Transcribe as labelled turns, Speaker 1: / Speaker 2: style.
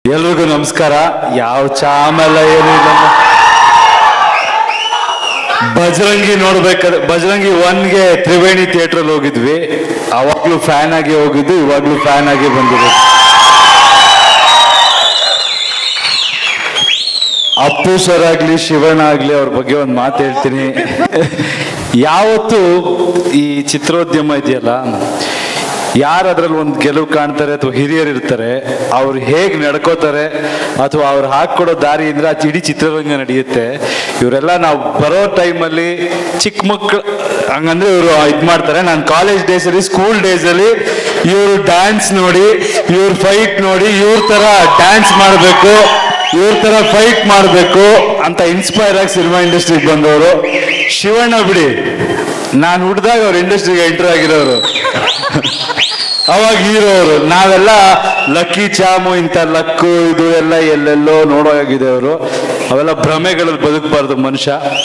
Speaker 1: ಎಲ್ರಿಗೂ ನಮಸ್ಕಾರ ಯಾವ ಚಾಮೆಲ್ಲ ಏನು ಇಲ್ಲ ಬಜರಂಗಿ ನೋಡ್ಬೇಕಾದ್ರೆ ಬಜರಂಗಿ ಒನ್ಗೆ ತ್ರಿವೇಣಿ ಥಿಯೇಟ್ರಲ್ಲಿ ಹೋಗಿದ್ವಿ ಅವಾಗ್ಲೂ ಫ್ಯಾನ್ ಆಗಿ ಹೋಗಿದ್ದು ಇವಾಗ್ಲೂ ಫ್ಯಾನ್ ಆಗಿ ಬಂದಿರೋದು ಅಪ್ಪು ಸರ್ ಆಗ್ಲಿ ಶಿವಣ್ಣ ಆಗ್ಲಿ ಅವ್ರ ಬಗ್ಗೆ ಒಂದು ಮಾತು ಹೇಳ್ತೀನಿ ಯಾವತ್ತು ಈ ಚಿತ್ರೋದ್ಯಮ ಇದೆಯಲ್ಲ ಯಾರು ಅದ್ರಲ್ಲಿ ಒಂದು ಗೆಲುವು ಕಾಣ್ತಾರೆ ಅಥವಾ ಹಿರಿಯರು ಇರ್ತಾರೆ ಅವ್ರು ಹೇಗೆ ನಡ್ಕೋತಾರೆ ಅಥವಾ ಅವ್ರು ಹಾಕೊಡೋ ದಾರಿಯಿಂದ ಆ ಇಡೀ ಚಿತ್ರರಂಗ ನಡೆಯುತ್ತೆ ಇವರೆಲ್ಲ ನಾವು ಬರೋ ಟೈಮಲ್ಲಿ ಚಿಕ್ಕ ಮಕ್ಕಳು ಹಂಗಂದ್ರೆ ಇವರು ಇದು ಮಾಡ್ತಾರೆ ನಾನು ಕಾಲೇಜ್ ಡೇಸಲ್ಲಿ ಸ್ಕೂಲ್ ಡೇಸಲ್ಲಿ ಇವರು ಡ್ಯಾನ್ಸ್ ನೋಡಿ ಇವ್ರ ಫೈಟ್ ನೋಡಿ ಇವ್ರ ಥರ ಡ್ಯಾನ್ಸ್ ಮಾಡಬೇಕು ಇವ್ರ ತರ ಫೈಟ್ ಮಾಡಬೇಕು ಅಂತ ಇನ್ಸ್ಪೈರ್ ಆಗಿ ಸಿನಿಮಾ ಇಂಡಸ್ಟ್ರಿಗೆ ಬಂದವರು ಶಿವಣ್ಣ ಬಿಡಿ ನಾನು ಹುಡ್ದಾಗ ಅವ್ರ ಇಂಡಸ್ಟ್ರಿಗೆ ಎಂಟರ್ ಆಗಿರೋರು ಅವಾಗ ಹೀರೋ ಅವರು ನಾವೆಲ್ಲ ಲಕ್ಕಿ ಚಾಮು ಇಂಥ ಲಕ್ಕು ಇದು ಎಲ್ಲ ಎಲ್ಲೆಲ್ಲೋ ನೋಡೋ ಆಗಿದೆ ಅವರು ಅವೆಲ್ಲ ಭ್ರಮೆಗಳಲ್ಲಿ ಬದುಕಬಾರ್ದು ಮನುಷ್ಯ